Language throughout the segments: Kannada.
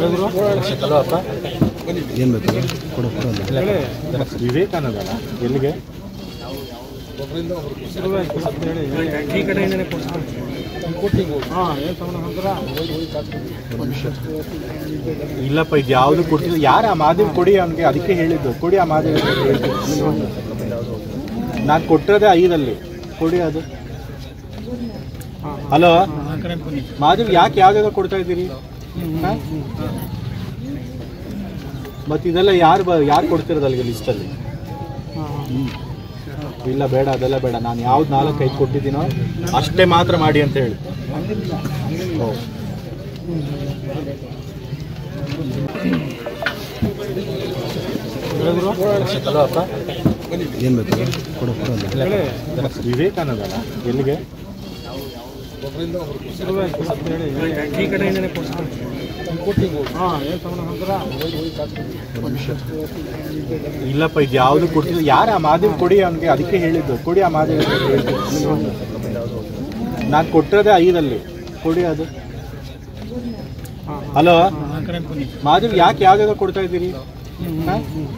ಏನು ಬೇಕು ಕೊಡು ಕೊಡಲ್ಲ ವಿವೇಕಾನಂದನ ಎಲ್ಲಿಗೆ ಈ ಕಡೆಯಿಂದನೇ ಇಲ್ಲಪ್ಪ ಇದು ಯಾವುದು ಕೊಡ್ತಿಲ್ಲ ಯಾರು ಆ ಮಾದೇವ್ ಕೊಡಿ ಅವನಿಗೆ ಅದಕ್ಕೆ ಹೇಳಿದ್ದು ಕೊಡಿ ಆ ಮಾದೇವ್ ನಾನು ಕೊಟ್ಟಿರೋದೇ ಐದಲ್ಲಿ ಕೊಡಿ ಅದು ಹಲೋ ಮಾದೇವ್ ಯಾಕೆ ಯಾವ್ದಾದ್ರು ಕೊಡ್ತಾ ಇದ್ದೀರಿ ಹಾ? ಮತ್ತೆ ಇದೆಲ್ಲ ಯಾರು ಬ ಯಾರು ಕೊಡ್ತಿರೋದು ಅಲ್ಲಿಗೆ ಲಿಸ್ಟಲ್ಲಿ ಇಲ್ಲ ಬೇಡ ಅದೆಲ್ಲ ಬೇಡ ನಾನು ಯಾವ್ದು ನಾಲ್ಕು ಐದು ಕೊಟ್ಟಿದ್ದೀನೋ ಅಷ್ಟೇ ಮಾತ್ರ ಮಾಡಿ ಅಂತ ಹೇಳಿ ಓ ಏನು ಬೇಕು ಕೊಡು ಕೊಡಲ್ಲ ವಿವೇಕಾನಂದನ ಎಲ್ಲಿಗೆ ಈ ಕಡೆಯಿಂದನೇ ಇಲ್ಲಪ್ಪ ಇದು ಯಾವುದು ಕೊಡ್ತಿಲ್ಲ ಯಾರು ಆ ಮಾದೇವ್ ಕೊಡಿ ಅವನಿಗೆ ಅದಕ್ಕೆ ಹೇಳಿದ್ದು ಕೊಡಿ ಆ ಮಾದೇವ್ ನಾನು ಕೊಟ್ಟಿರೋದೇ ಐದಲ್ಲಿ ಕೊಡಿ ಅದು ಹಲೋ ಮಾದೇವ್ ಯಾಕೆ ಯಾವ್ದಾದ್ರು ಕೊಡ್ತಾ ಇದ್ದೀರಿ ಹಾ?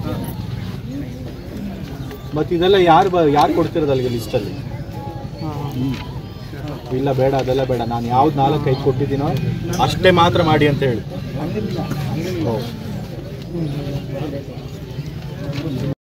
ಮತ್ತೆ ಇದೆಲ್ಲ ಯಾರು ಬ ಯಾರು ಕೊಡ್ತಿರೋದು ಅಲ್ಲಿಗೆ ಲಿಸ್ಟಲ್ಲಿ ಇಲ್ಲ ಬೇಡ ಅದೆಲ್ಲ ಬೇಡ ನಾನು ಯಾವ್ದು ನಾಲ್ಕು ಐದು ಕೊಟ್ಟಿದ್ದೀನೋ ಅಷ್ಟೇ ಮಾತ್ರ ಮಾಡಿ ಅಂತ ಹೇಳಿ ಓ